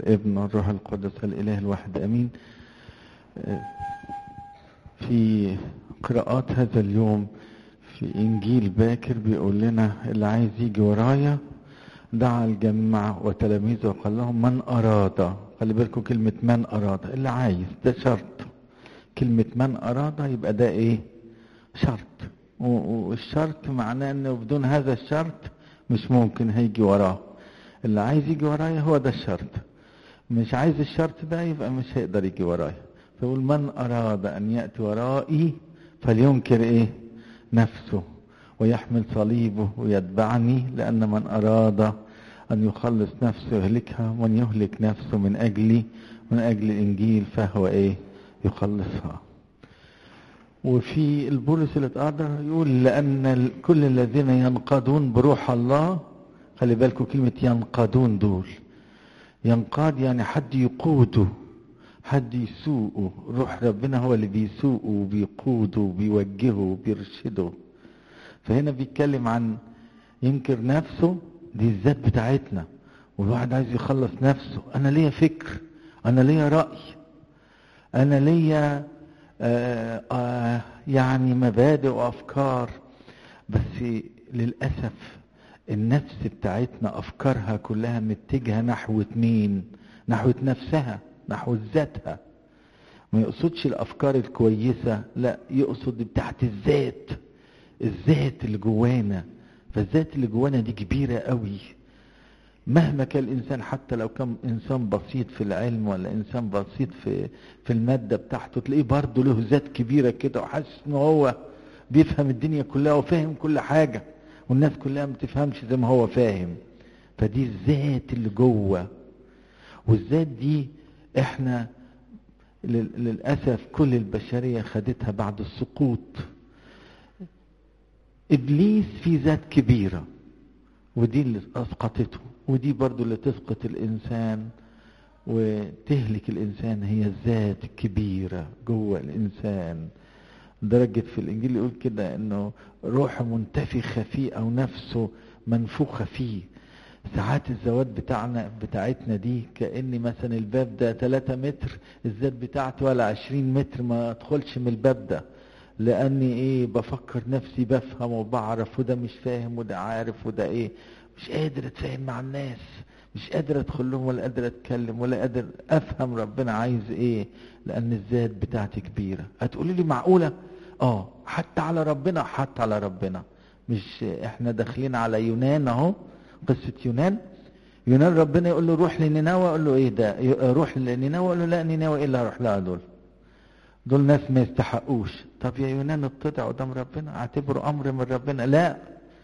ابن الروح القدس الإله الواحد أمين في قراءات هذا اليوم في إنجيل باكر بيقول لنا اللي عايز يجي ورايا دعا الجمع وتلاميذه وقال لهم من أراد خلي بالكم كلمة من أراد اللي عايز ده شرط كلمة من أراد يبقى ده إيه شرط والشرط معناه إنه بدون هذا الشرط مش ممكن هيجي وراه اللي عايز يجي ورايا هو ده الشرط مش عايز الشرط ده يبقى مش هيقدر يجي ورايا فيقول من أراد أن يأتي ورائي فلينكر إيه نفسه ويحمل صليبه ويتبعني لأن من أراد أن يخلص نفسه يهلكها ومن يهلك نفسه من أجلي من أجل الإنجيل فهو إيه يخلصها وفي البولس اللي اتقدر يقول لأن كل الذين ينقادون بروح الله خلي بالكم كلمة ينقادون دول ينقاد يعني حد يقوده حد يسوقه روح ربنا هو اللي بيسوقه وبيقوده وبيوجهه وبيرشده فهنا بيتكلم عن ينكر نفسه دي الذات بتاعتنا والواحد عايز يخلص نفسه انا ليا فكر انا ليا رأي انا ليا آه آه يعني مبادئ وافكار بس للأسف النفس بتاعتنا افكارها كلها متجهة نحو مين نحو نفسها نحو ذاتها ما يقصدش الافكار الكويسة لا يقصد بتاعت الذات الذات اللي جوانا فالذات اللي جوانا دي كبيرة قوي مهما كان الانسان حتى لو كان انسان بسيط في العلم ولا انسان بسيط في في المادة بتاعته تلاقيه برضه له ذات كبيرة كده وحاسس ان هو بيفهم الدنيا كلها وفاهم كل حاجة والناس كلها ما بتفهمش زي ما هو فاهم فدي الذات اللي جوه والذات دي احنا للأسف كل البشرية خدتها بعد السقوط إبليس في ذات كبيرة ودي اللي أسقطته ودي برضو اللي تسقط الإنسان وتهلك الإنسان هي الذات الكبيرة جوه الإنسان درجة في الإنجيل يقول كده إنه روح منتفخة فيه أو نفسه منفوخة فيه ساعات الزواج بتاعنا بتاعتنا دي كأن مثلا الباب ده 3 متر الذات بتاعتي ولا 20 متر ما ادخلش من الباب ده لاني ايه بفكر نفسي بفهم وبعرف وده مش فاهم وده عارف وده ايه مش قادر اتفاهم مع الناس مش قادر ادخل لهم ولا قادر اتكلم ولا قادر افهم ربنا عايز ايه لان الذات بتاعتي كبيرة هتقولي لي معقولة اه حتى على ربنا حتى على ربنا مش احنا داخلين على يونان اهو قصة يونان يونان ربنا يقول له روح لنينوى يقول له ايه ده روح لنينوى يقول له لا نينوى ايه اللي هروح لها دول دول ناس ما يستحقوش طب يا يونان اتضع قدام ربنا اعتبره امر من ربنا لا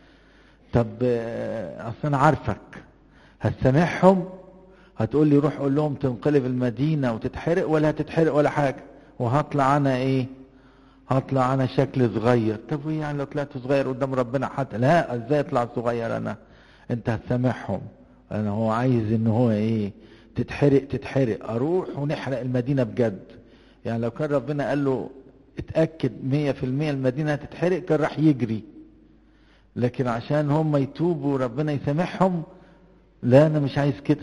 طب اصل انا عارفك هتسامحهم هتقول لي روح قول لهم تنقلب المدينة وتتحرق ولا هتتحرق ولا حاجة وهطلع انا ايه هطلع انا شكل صغير طب وايه يعني لو طلعت صغير قدام ربنا حتى لا ازاي اطلع صغير انا انت هتسامحهم انا هو عايز ان هو ايه تتحرق تتحرق اروح ونحرق المدينة بجد يعني لو كان ربنا قال له اتأكد مية في المية المدينة هتتحرق كان راح يجري لكن عشان هم يتوبوا ربنا يسامحهم لا انا مش عايز كده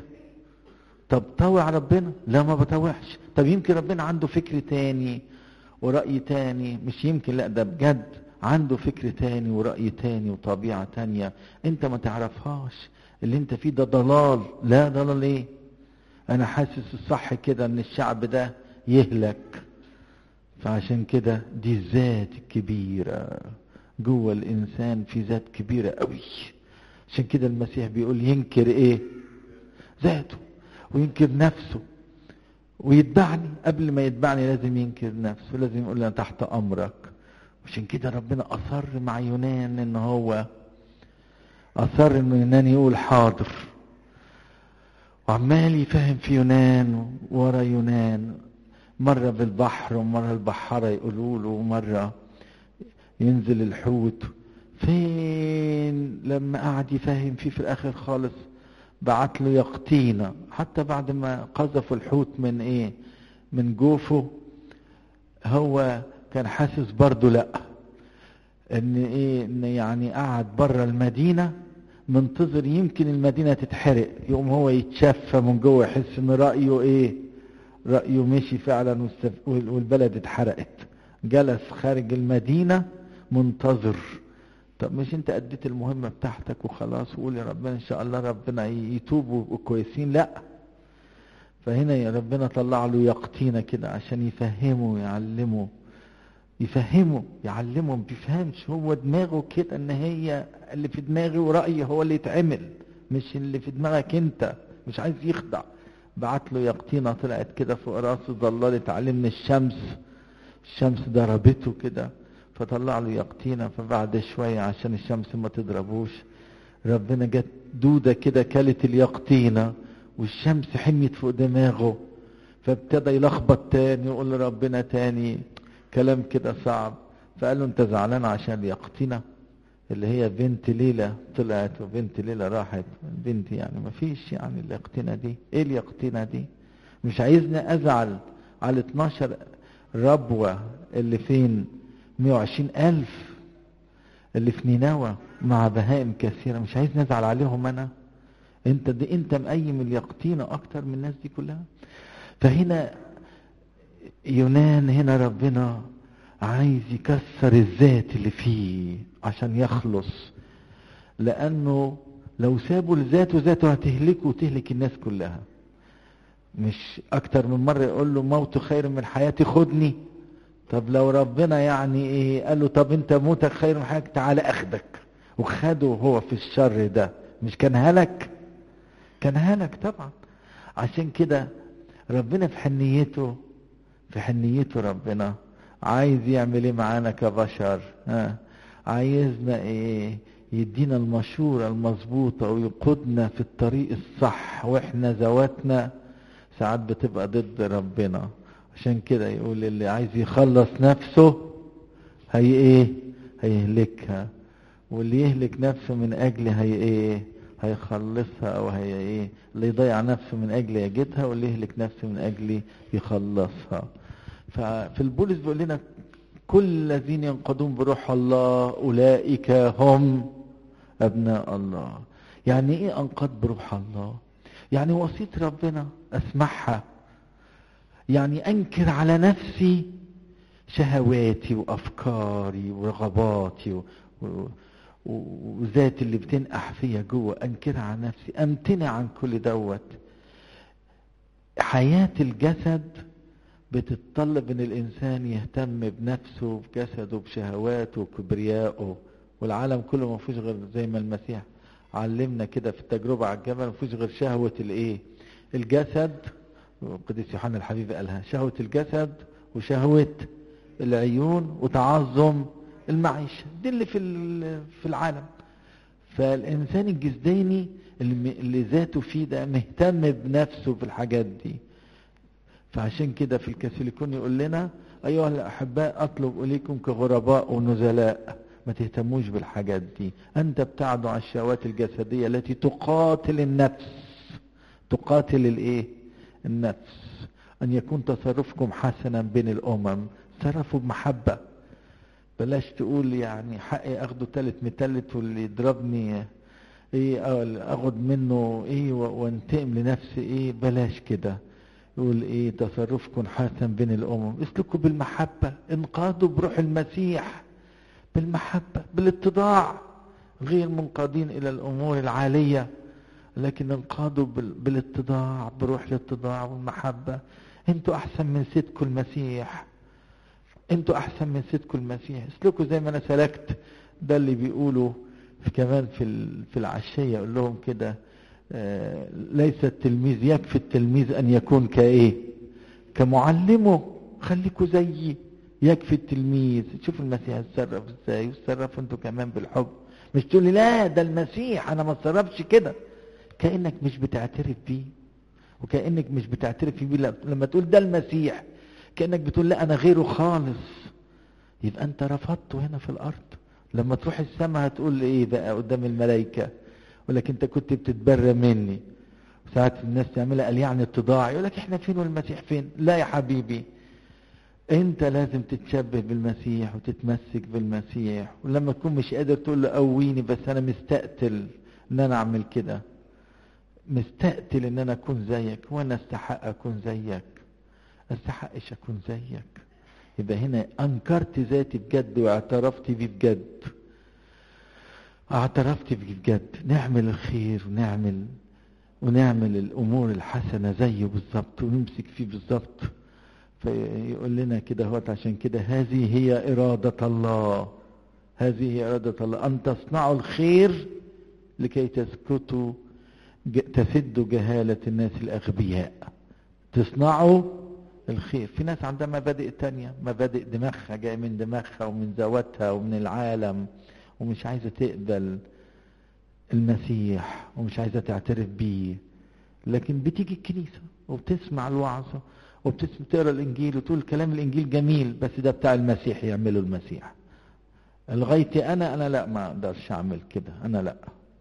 طب طوع ربنا لا ما بطوعش طب يمكن ربنا عنده فكر تاني ورأي تاني مش يمكن لا ده بجد عنده فكر تاني ورأي تاني وطبيعة تانية انت ما تعرفهاش اللي انت فيه ده ضلال لا ضلال ايه انا حاسس الصح كده ان الشعب ده يهلك فعشان كده دي الذات الكبيرة جوه الانسان في ذات كبيرة قوي عشان كده المسيح بيقول ينكر ايه ذاته وينكر نفسه ويتبعني قبل ما يتبعني لازم ينكر نفسه لازم يقول انا تحت امرك عشان كده ربنا اصر مع يونان ان هو اصر ان يونان يقول حاضر وعمال يفهم في يونان ورا يونان مرة بالبحر ومرة البحارة يقولوا له ومرة ينزل الحوت فين لما قعد يفهم فيه في الاخر خالص بعت له يقطينا حتى بعد ما قذفوا الحوت من ايه من جوفه هو كان حاسس برضه لا ان ايه ان يعني قعد بره المدينة منتظر يمكن المدينة تتحرق يقوم هو يتشفى من جوه يحس ان رأيه ايه رأيه مشي فعلا والبلد اتحرقت جلس خارج المدينة منتظر طب مش انت اديت المهمة بتاعتك وخلاص وقول يا ربنا ان شاء الله ربنا يتوبوا كويسين لا فهنا يا ربنا طلع له يقطينة كده عشان يفهمه ويعلمه يفهمه يعلمه ما بيفهمش هو دماغه كده ان هي اللي في دماغي ورأيي هو اللي يتعمل مش اللي في دماغك انت مش عايز يخدع بعت له يقطينة طلعت كده فوق راسه ضللت عليه من الشمس الشمس ضربته كده فطلع له يقطينة فبعد شوية عشان الشمس ما تضربوش ربنا جت دودة كده كلت اليقطينة والشمس حميت فوق دماغه فابتدى يلخبط تاني يقول لربنا تاني كلام كده صعب فقال له انت زعلان عشان اليقطينة اللي هي بنت ليلى طلعت وبنت ليلى راحت بنت يعني ما فيش يعني اليقطينة دي ايه اليقطينة دي مش عايزني ازعل على 12 ربوة اللي فين 120 ألف اللي في نينوى مع بهائم كثيرة مش عايز نزعل عليهم أنا أنت دي أنت مقيم اليقطينة أكتر من الناس دي كلها فهنا يونان هنا ربنا عايز يكسر الذات اللي فيه عشان يخلص لأنه لو سابوا لذاته ذاته هتهلكه وتهلك الناس كلها مش أكتر من مرة يقول له موت خير من حياتي خدني طب لو ربنا يعني ايه قال له طب انت موتك خير من حياتك تعالى اخدك وخده هو في الشر ده مش كان هلك كان هلك طبعا عشان كده ربنا في حنيته في حنيته ربنا عايز يعمل ايه معانا كبشر ها عايزنا ايه يدينا المشورة المظبوطة ويقودنا في الطريق الصح واحنا ذواتنا ساعات بتبقى ضد ربنا عشان كده يقول اللي عايز يخلص نفسه هي ايه هيهلكها واللي يهلك نفسه من اجل هي ايه هيخلصها او هي ايه اللي يضيع نفسه من اجل يجدها واللي يهلك نفسه من اجل يخلصها ففي البولس بيقول لنا كل الذين ينقضون بروح الله اولئك هم ابناء الله يعني ايه انقض بروح الله يعني وصيه ربنا اسمعها يعني انكر على نفسي شهواتي وافكاري ورغباتي و... و... وذات اللي بتنقح فيا جوه انكرها على نفسي امتنع عن كل دوت حياة الجسد بتتطلب ان الانسان يهتم بنفسه بجسده بشهواته وكبريائه والعالم كله ما فيهوش غير زي ما المسيح علمنا كده في التجربة على الجبل ما فيهوش غير شهوة الايه الجسد القديس يوحنا الحبيب قالها شهوة الجسد وشهوة العيون وتعظم المعيشة دي اللي في في العالم فالإنسان الجسداني اللي, اللي ذاته فيه ده مهتم بنفسه في الحاجات دي فعشان كده في الكاثوليكون يقول لنا أيها الأحباء أطلب إليكم كغرباء ونزلاء ما تهتموش بالحاجات دي أنت ابتعدوا عن الشهوات الجسدية التي تقاتل النفس تقاتل الإيه النفس أن يكون تصرفكم حسنا بين الأمم تصرفوا بمحبة بلاش تقول يعني حقي أخده تالت متلت واللي يضربني ايه اخد منه ايه وانتقم لنفسي ايه بلاش كده يقول ايه تصرفكم حسن بين الامم اسلكوا بالمحبة انقادوا بروح المسيح بالمحبة بالاتضاع غير منقادين الى الامور العالية لكن انقادوا بالاتضاع بروح الاتضاع والمحبة انتوا احسن من سيدكم المسيح انتوا احسن من سيدكم المسيح اسلكوا زي ما انا سلكت ده اللي بيقولوا في كمان في في العشية يقول لهم كده آه ليس التلميذ يكفي التلميذ ان يكون كايه كمعلمه خليكوا زيي يكفي التلميذ شوف المسيح اتصرف ازاي وتصرفوا انتوا كمان بالحب مش تقولي لا ده المسيح انا ما اتصرفش كده كانك مش بتعترف بيه وكانك مش بتعترف بيه لما تقول ده المسيح كانك بتقول لا انا غيره خالص يبقى انت رفضته هنا في الارض لما تروح السماء هتقول ايه بقى قدام الملائكه يقول لك انت كنت بتتبرى مني ساعات الناس تعملها قال يعني اتضاع يقول لك احنا فين والمسيح فين لا يا حبيبي انت لازم تتشبه بالمسيح وتتمسك بالمسيح ولما تكون مش قادر تقول له قويني بس انا مستقتل ان انا اعمل كده مستقتل ان انا اكون زيك وانا استحق اكون زيك استحقش اكون زيك يبقى هنا انكرت ذاتي بجد واعترفت بيه بجد اعترفت بيه بجد نعمل الخير ونعمل ونعمل الامور الحسنه زيه بالظبط ونمسك فيه بالظبط فيقول لنا كده هوت عشان كده هذه هي اراده الله هذه هي اراده الله ان تصنعوا الخير لكي تسكتوا تسدوا جهاله الناس الاغبياء تصنعوا الخير في ناس عندها مبادئ تانية مبادئ دماغها جاية من دماغها ومن ذواتها ومن العالم ومش عايزة تقبل المسيح ومش عايزة تعترف بيه لكن بتيجي الكنيسة وبتسمع الوعظة وبتقرا الانجيل وتقول كلام الانجيل جميل بس ده بتاع المسيح يعمله المسيح لغايتي انا انا لا ما اقدرش اعمل كده انا لا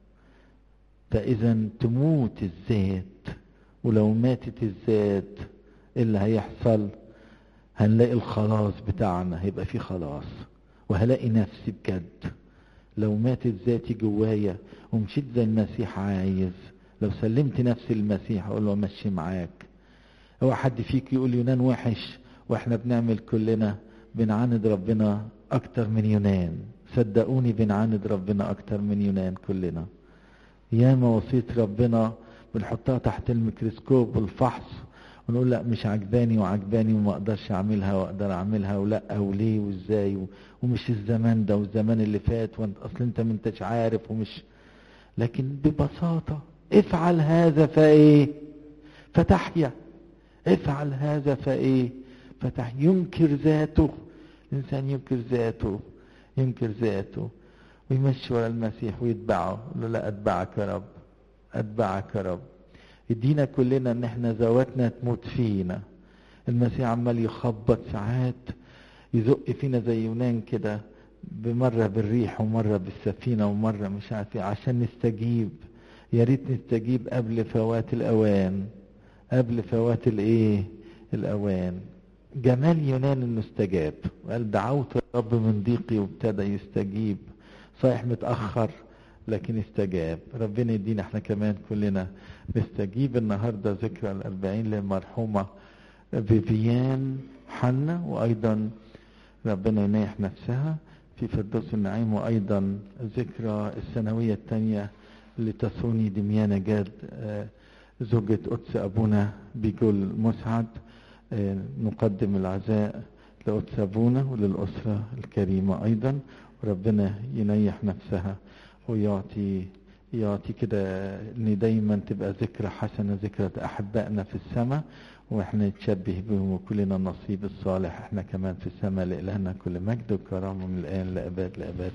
فاذا تموت الذات ولو ماتت الذات ايه اللي هيحصل هنلاقي الخلاص بتاعنا هيبقى فيه خلاص وهلاقي نفسي بجد لو ماتت ذاتي جوايا ومشيت زي المسيح عايز لو سلمت نفسي للمسيح اقول له امشي معاك هو حد فيك يقول يونان وحش واحنا بنعمل كلنا بنعاند ربنا اكتر من يونان صدقوني بنعاند ربنا اكتر من يونان كلنا ياما وصية ربنا بنحطها تحت الميكروسكوب والفحص ونقول لا مش عجباني وعجباني وما اقدرش اعملها واقدر اعملها ولا وليه وازاي ومش الزمان ده والزمان اللي فات وانت اصل انت ما انتش عارف ومش لكن ببساطة افعل هذا فايه فتحيا افعل هذا فايه فتح ينكر ذاته الانسان ينكر ذاته ينكر ذاته ويمشي ورا المسيح ويتبعه يقول له لا اتبعك يا رب اتبعك يا رب يدينا كلنا ان احنا ذواتنا تموت فينا المسيح عمال يخبط ساعات يزق فينا زي يونان كده بمرة بالريح ومرة بالسفينة ومرة مش عارف عشان نستجيب يا ريت نستجيب قبل فوات الأوان قبل فوات الإيه؟ الأوان جمال يونان إنه استجاب وقال دعوت رب من ضيقي وابتدى يستجيب صحيح متأخر لكن استجاب ربنا يدينا احنا كمان كلنا نستجيب النهارده ذكرى الأربعين للمرحومة فيفيان حنا وأيضا ربنا ينيح نفسها في فردوس النعيم وأيضا ذكرى السنوية الثانية لتصوني دميانة جاد زوجة قدس أبونا بيقول مسعد نقدم العزاء لقدس أبونا وللأسرة الكريمة أيضا وربنا ينيح نفسها ويعطي يعطي كده ان دايما تبقى ذكرى حسنة ذكرى احبائنا في السماء واحنا نتشبه بهم وكلنا النصيب الصالح احنا كمان في السماء لإلهنا كل مجد وكرامة من الآن لأباد لأباد